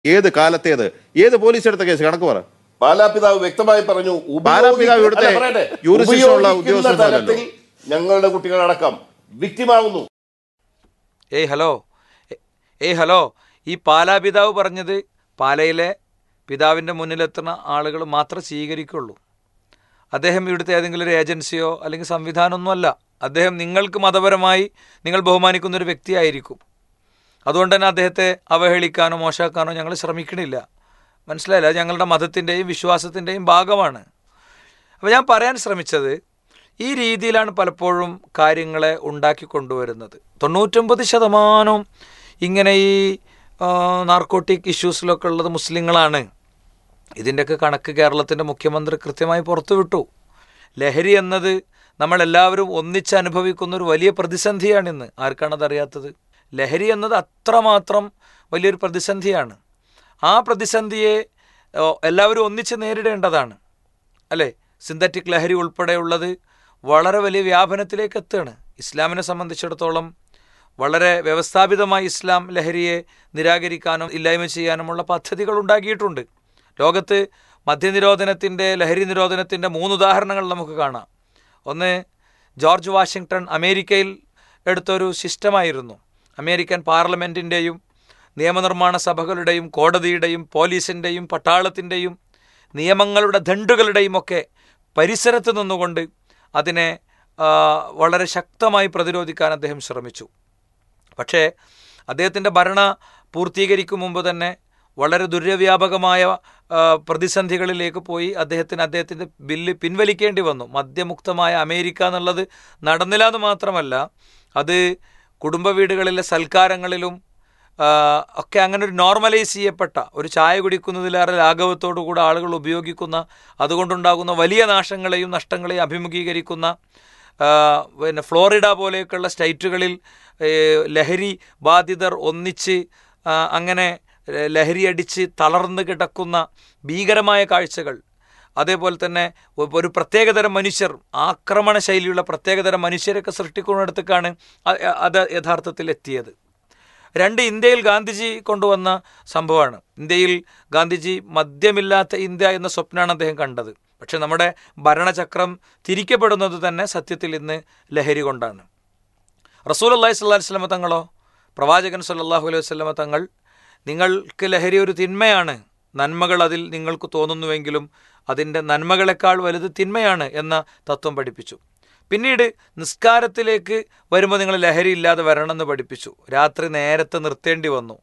ഏത് കാലത്തേത് ഏത് പോലീസ് എടുത്ത കേസ് കണക്ക് പറ ബാലാപിതാവ് വ്യക്തമായി പറഞ്ഞു ബാലാപിതാവ് ഇവിടുത്തെ അല്ല, പറയട്ടെ. jurisdiction ഉള്ള ഉപയോഗിക്കുന്ന ഉദ്യോഗസ്ഥനല്ലല്ലോ. തലത്തിൽ ഞങ്ങളുടെ കുട്ടികളടക്കം വിക്ടിമാവുന്നു ഏയ് ഹലോ എ- ഏയ് ഹലോ ഈ പാലാ പിതാവ് പറഞ്ഞത് പാലയിലെ പിതാവിൻ്റെ മുന്നിലെത്തുന്ന ആളുകൾ മാത്രം സ്വീകരിക്കുള്ളൂ അദ്ദേഹം ഇവിടുത്തെ ഏതെങ്കിലും ഒരു ഏജൻസിയോ അല്ലെങ്കിൽ സംവിധാനമൊന്നുമല്ല അദ്ദേഹം നിങ്ങൾക്ക് മതപരമായി നിങ്ങൾ ബഹുമാനിക്കുന്ന ഒരു വ്യക്തിയായിരിക്കും അതുകൊണ്ട് തന്നെ അദ്ദേഹത്തെ അവഹേളിക്കാനോ മോശമാക്കാനോ ഞങ്ങൾ ശ്രമിക്കണില്ല മനസ്സിലായില്ല അത് ഞങ്ങളുടെ മതത്തിൻ്റെയും വിശ്വാസത്തിൻ്റെയും ഭാഗമാണ് അപ്പോൾ ഞാൻ പറയാൻ ശ്രമിച്ചത് ഈ രീതിയിലാണ് പലപ്പോഴും കാര്യങ്ങളെ ഉണ്ടാക്കി കൊണ്ടുവരുന്നത് തൊണ്ണൂറ്റൊമ്പത് ശതമാനം ഇങ്ങനെ ഈ നാർക്കോട്ടിക് ഇഷ്യൂസിലൊക്കെ ഉള്ളത് മുസ്ലിങ്ങളാണ് ഇതിൻ്റെയൊക്കെ കണക്ക് കേരളത്തിൻ്റെ മുഖ്യമന്ത്രി കൃത്യമായി പുറത്തുവിട്ടു ലഹരി എന്നത് നമ്മളെല്ലാവരും ഒന്നിച്ച് അനുഭവിക്കുന്ന ഒരു വലിയ പ്രതിസന്ധിയാണിന്ന് ആർക്കാണത് അറിയാത്തത് ലഹരി എന്നത് അത്രമാത്രം വലിയൊരു പ്രതിസന്ധിയാണ് ആ പ്രതിസന്ധിയെ ഓ, എല്ലാവരും ഒന്നിച്ച് നേരിടേണ്ടതാണ് അല്ലേ സിന്തറ്റിക് ലഹരി ഉൾപ്പെടെയുള്ളത് വളരെ വലിയ വ്യാപനത്തിലേക്ക് എത്തുകയാണ് ഇസ്ലാമിനെ സംബന്ധിച്ചിടത്തോളം വളരെ വ്യവസ്ഥാപിതമായി ഇസ്ലാം ലഹരിയെ നിരാകരിക്കാനും ഇല്ലായ്മ ചെയ്യാനുമുള്ള പദ്ധതികൾ ഉണ്ടാക്കിയിട്ടുണ്ട് ലോകത്ത് മദ്യനിരോധനത്തിൻ്റെ ലഹരി നിരോധനത്തിൻ്റെ മൂന്ന് ഉദാഹരണങ്ങൾ നമുക്ക് കാണാം ഒന്ന് ജോർജ് വാഷിങ്ടൺ അമേരിക്കയിൽ എടുത്തൊരു സിസ്റ്റമായിരുന്നു അമേരിക്കൻ പാർലമെൻറ്റിൻ്റെയും നിയമനിർമ്മാണ സഭകളുടെയും കോടതിയുടെയും പോലീസിൻ്റെയും പട്ടാളത്തിൻ്റെയും നിയമങ്ങളുടെ ദണ്ടുകളുടെയും ഒക്കെ പരിസരത്ത് നിന്നുകൊണ്ട് അതിനെ ആ, വളരെ ശക്തമായി പ്രതിരോധിക്കാൻ അദ്ദേഹം ശ്രമിച്ചു പക്ഷേ അദ്ദേഹത്തിൻ്റെ ഭരണ പൂർത്തീകരിക്കും മുമ്പ് തന്നെ വളരെ ദുര്യവ്യാപകമായ ആ, പ്രതിസന്ധികളിലേക്ക് പോയി അദ്ദേഹത്തിന് അദ്ദേഹത്തിൻ്റെ ബില്ല് പിൻവലിക്കേണ്ടി വന്നു മദ്യമുക്തമായ അമേരിക്ക എന്നുള്ളത് നടന്നില്ല എന്ന് മാത്രമല്ല അത് കുടുംബ വീടുകളിലെ സൽക്കാരങ്ങളിലും ആ, ഒക്കെ അങ്ങനെ ഒരു നോർമലൈസ് ചെയ്യപ്പെട്ട ഒരു ചായ കുടിക്കുന്നതിലേറെ ലാഘവത്തോടു കൂടെ ആളുകൾ ഉപയോഗിക്കുന്ന അതുകൊണ്ടുണ്ടാകുന്ന വലിയ നാശങ്ങളെയും നഷ്ടങ്ങളെയും അഭിമുഖീകരിക്കുന്ന ആ, പിന്നെ ഫ്ലോറിഡ പോലെയൊക്കെയുള്ള സ്റ്റേറ്റുകളിൽ ഏ, ലഹരി ബാധിതർ ഒന്നിച്ച് ആ, അങ്ങനെ ഏ, ലഹരി അടിച്ച് തളർന്ന് കിടക്കുന്ന ഭീകരമായ കാഴ്ചകൾ അതേപോലെ തന്നെ ഒ- ഒരു പ്രത്യേകതരം മനുഷ്യർ ആക്രമണ ശൈലിയുള്ള പ്രത്യേകതരം മനുഷ്യരൊക്കെ സൃഷ്ടിക്കുന്നിടത്തേക്കാണ് അ- അത് യഥാർത്ഥത്തിൽ എത്തിയത് രണ്ട് ഇന്ത്യയിൽ ഗാന്ധിജി കൊണ്ടുവന്ന സംഭവമാണ് ഇന്ത്യയിൽ ഗാന്ധിജി മദ്യമില്ലാത്ത ഇന്ത്യ എന്ന സ്വപ്നമാണ് അദ്ദേഹം കണ്ടത് പക്ഷെ നമ്മുടെ ഭരണചക്രം തിരിക്കപ്പെടുന്നത് തന്നെ സത്യത്തിൽ ഇന്ന് ലഹരി കൊണ്ടാണ് റസൂൽ അള്ളാഹി സ്വല്ലാ വസ്ലമ തങ്ങളോ പ്രവാചകൻ സല്ലല്ലാഹു അലൈഹി വസ്ലമ തങ്ങൾ നിങ്ങൾക്ക് ലഹരി ഒരു തിന്മയാണ് നന്മകൾ അതിൽ നിങ്ങൾക്ക് തോന്നുന്നുവെങ്കിലും അതിൻ്റെ നന്മകളെക്കാൾ വലുത് തിന്മയാണ് എന്ന തത്വം പഠിപ്പിച്ചു പിന്നീട് നിസ്കാരത്തിലേക്ക് വരുമ്പോൾ നിങ്ങൾ ലഹരി ഇല്ലാതെ വരണമെന്ന് പഠിപ്പിച്ചു രാത്രി നേരത്തെ നിർത്തേണ്ടി വന്നു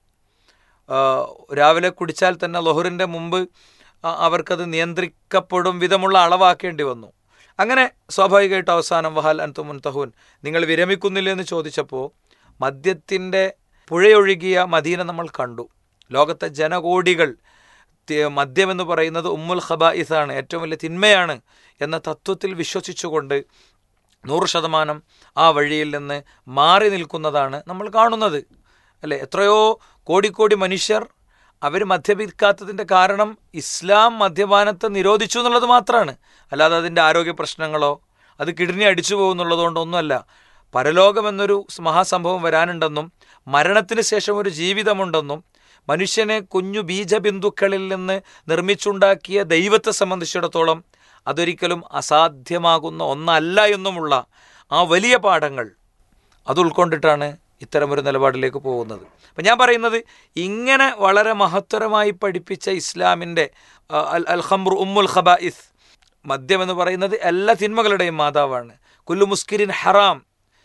ആ, രാവിലെ കുടിച്ചാൽ തന്നെ ലൊഹറിൻ്റെ മുമ്പ് ആ, അവർക്കത് നിയന്ത്രിക്കപ്പെടും വിധമുള്ള അളവാക്കേണ്ടി വന്നു അങ്ങനെ സ്വാഭാവികമായിട്ട് അവസാനം വഹാൽ അൻതു മുൻതഹൂൻ നിങ്ങൾ വിരമിക്കുന്നില്ല എന്ന് ചോദിച്ചപ്പോൾ മദ്യത്തിൻ്റെ പുഴയൊഴുകിയ മദീന നമ്മൾ കണ്ടു ലോകത്തെ ജനകോടികൾ തി- മദ്യമെന്ന് പറയുന്നത് ഉമ്മുൽ ഖബായിസാണ് ഏറ്റവും വലിയ തിന്മയാണ് എന്ന തത്വത്തിൽ വിശ്വസിച്ചുകൊണ്ട് നൂറ് ശതമാനം ആ വഴിയിൽ നിന്ന് മാറി നിൽക്കുന്നതാണ് നമ്മൾ കാണുന്നത് അല്ലേ എത്രയോ കോടിക്കോടി മനുഷ്യർ അവർ മദ്യപിക്കാത്തതിൻ്റെ കാരണം ഇസ്ലാം മദ്യപാനത്തെ നിരോധിച്ചു എന്നുള്ളത് മാത്രമാണ് അല്ലാതെ അതിൻ്റെ ആരോഗ്യ പ്രശ്നങ്ങളോ അത് കിഡ്നി അടിച്ചു പോകുന്നുള്ളതുകൊണ്ടൊന്നുമല്ല പരലോകം എന്നൊരു മഹാസംഭവം വരാനുണ്ടെന്നും മരണത്തിന് ശേഷം ഒരു ജീവിതമുണ്ടെന്നും മനുഷ്യനെ കുഞ്ഞു ബീജബിന്ദുക്കളിൽ നിന്ന് നിർമ്മിച്ചുണ്ടാക്കിയ ദൈവത്തെ സംബന്ധിച്ചിടത്തോളം അതൊരിക്കലും അസാധ്യമാകുന്ന ഒന്നല്ല എന്നുമുള്ള ആ വലിയ പാഠങ്ങൾ അത് ഉൾക്കൊണ്ടിട്ടാണ് ഇത്തരമൊരു നിലപാടിലേക്ക് പോകുന്നത് അപ്പം ഞാൻ പറയുന്നത് ഇങ്ങനെ വളരെ മഹത്തരമായി പഠിപ്പിച്ച ഇസ്ലാമിൻ്റെ ആ, അൽ അൽ ഖംറു ഉമ്മുൽ ഖബായിസ് മദ്യം എന്ന് പറയുന്നത് എല്ലാ തിന്മകളുടെയും മാതാവാണ് കുല്ലു മുസ്കിരിൻ ഹറാം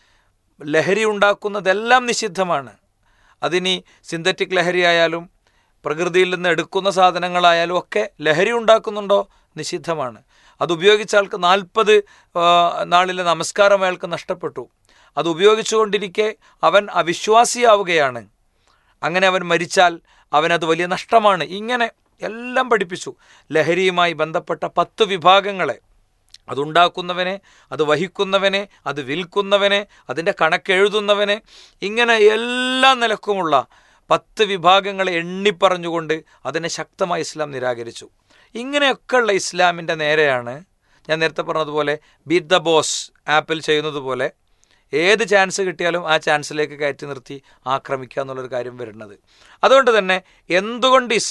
ലഹരി ഉണ്ടാക്കുന്നതെല്ലാം നിഷിദ്ധമാണ് അതിനി സിന്തറ്റിക് ലഹരി ആയാലും പ്രകൃതിയിൽ നിന്ന് എടുക്കുന്ന സാധനങ്ങളായാലും ഒക്കെ ലഹരി ഉണ്ടാക്കുന്നുണ്ടോ നിഷിദ്ധമാണ് അത് ഉപയോഗിച്ച ആൾക്ക് നാൽപ്പത് നാളിലെ നമസ്കാരം അയാൾക്ക് നഷ്ടപ്പെട്ടു അത് ഉപയോഗിച്ചുകൊണ്ടിരിക്കെ അവൻ അവിശ്വാസിയാവുകയാണ് അങ്ങനെ അവൻ മരിച്ചാൽ അവനത് വലിയ നഷ്ടമാണ് ഇങ്ങനെ എല്ലാം പഠിപ്പിച്ചു ലഹരിയുമായി ബന്ധപ്പെട്ട പത്ത് വിഭാഗങ്ങളെ അതുണ്ടാക്കുന്നവനെ അത് വഹിക്കുന്നവനെ അത് വിൽക്കുന്നവനെ അതിൻ്റെ കണക്കെഴുതുന്നവനെ ഇങ്ങനെ എല്ലാ നിലക്കുമുള്ള പത്ത് വിഭാഗങ്ങളെ എണ്ണിപ്പറഞ്ഞുകൊണ്ട് അതിനെ ശക്തമായി ഇസ്ലാം നിരാകരിച്ചു ഇങ്ങനെയൊക്കെയുള്ള ഇസ്ലാമിൻ്റെ നേരെയാണ് ഞാൻ നേരത്തെ പറഞ്ഞതുപോലെ ബീറ്റ് ദ ബോസ് ആപ്പിൽ ചെയ്യുന്നത് പോലെ ഏത് ചാൻസ് കിട്ടിയാലും ആ ചാൻസിലേക്ക് കയറ്റി നിർത്തി ആക്രമിക്കുക എന്നുള്ളൊരു കാര്യം വരുന്നത് അതുകൊണ്ട് തന്നെ എന്തുകൊണ്ട് ഇസ്ലാം